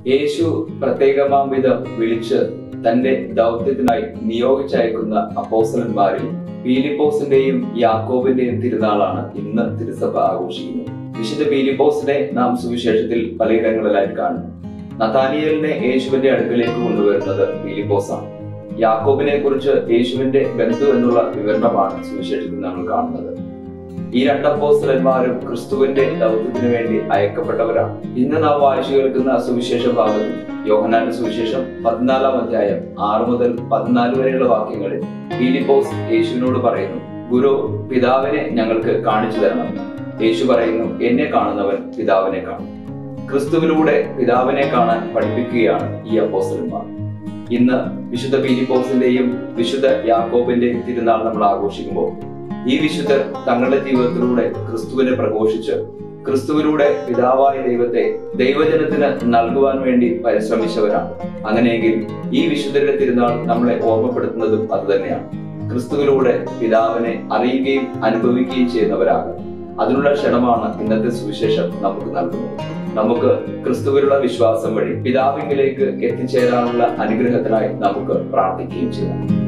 യേശു പ്രത്യേകമാം വിധം വിളിച്ച് തന്റെ ദൗത്യത്തിനായി നിയോഗിച്ചയക്കുന്ന അപ്പോസ്റ്റലന്മാരിൽ പീലിപ്പോസിന്റെയും യാക്കോബിന്റെയും തിരുനാളാണ് ഇന്ന് തിരുസഭ ആഘോഷിക്കുന്നത് വിശുദ്ധ പീലിപ്പോസിനെ നാം സുവിശേഷത്തിൽ പലയിടങ്ങളിലായി കാണുന്നു നഥാനിയലിനെ യേശുവിന്റെ അടുക്കലേക്ക് കൊണ്ടുവരുന്നത് പീലിപ്പോസാണ് യാക്കോബിനെ കുറിച്ച് യേശുവിന്റെ ബന്ധു എന്നുള്ള വിവരണമാണ് സുവിശേഷത്തിൽ നമ്മൾ കാണുന്നത് ഈ രണ്ടപ്പോസ്റ്റലന്മാരും ക്രിസ്തുവിന്റെ ദൗത്യത്തിന് വേണ്ടി അയക്കപ്പെട്ടവരാണ് ഇന്ന് നാം വായിച്ചു കേൾക്കുന്ന സുവിശേഷ ഭാഗത്തിൽ യോഹനാന്റെ സുവിശേഷം പതിനാലാം അധ്യായം ആറ് മുതൽ പതിനാല് വരെയുള്ള വാക്യങ്ങളിൽ ഫിലിപ്പോസ് യേശുവിനോട് പറയുന്നു ഗുരു പിതാവിനെ ഞങ്ങൾക്ക് കാണിച്ചു തരണം യേശു പറയുന്നു എന്നെ കാണുന്നവൻ പിതാവിനെ കാണും ക്രിസ്തുവിലൂടെ പിതാവിനെ കാണാൻ പഠിപ്പിക്കുകയാണ് ഈ അപ്പോസ്റ്റലന്മാർ ഇന്ന് വിശുദ്ധ പീലിപ്പോസിന്റെയും വിശുദ്ധ യാക്കോബിന്റെയും തിരുനാൾ നമ്മൾ ആഘോഷിക്കുമ്പോൾ ഈ വിശുദ്ധർ തങ്ങളുടെ ജീവിതത്തിലൂടെ ക്രിസ്തുവിനെ പ്രഘോഷിച്ച് ക്രിസ്തുവിലൂടെ പിതാവായ ദൈവത്തെ ദൈവജനത്തിന് നൽകുവാൻ വേണ്ടി പരിശ്രമിച്ചവരാണ് അങ്ങനെയെങ്കിൽ ഈ വിശുദ്ധരുടെ തിരുനാൾ നമ്മളെ ഓർമ്മപ്പെടുത്തുന്നതും അതുതന്നെയാണ് ക്രിസ്തുവിലൂടെ പിതാവിനെ അറിയുകയും അനുഭവിക്കുകയും ചെയ്യുന്നവരാകും അതിനുള്ള ക്ഷണമാണ് ഇന്നത്തെ സുവിശേഷം നമുക്ക് നൽകുന്നത് നമുക്ക് ക്രിസ്തുവിലുള്ള വിശ്വാസം വഴി പിതാവിങ്കിലേക്ക് എത്തിച്ചേരാനുള്ള അനുഗ്രഹത്തിനായി നമുക്ക് പ്രാർത്ഥിക്കുകയും ചെയ്യാം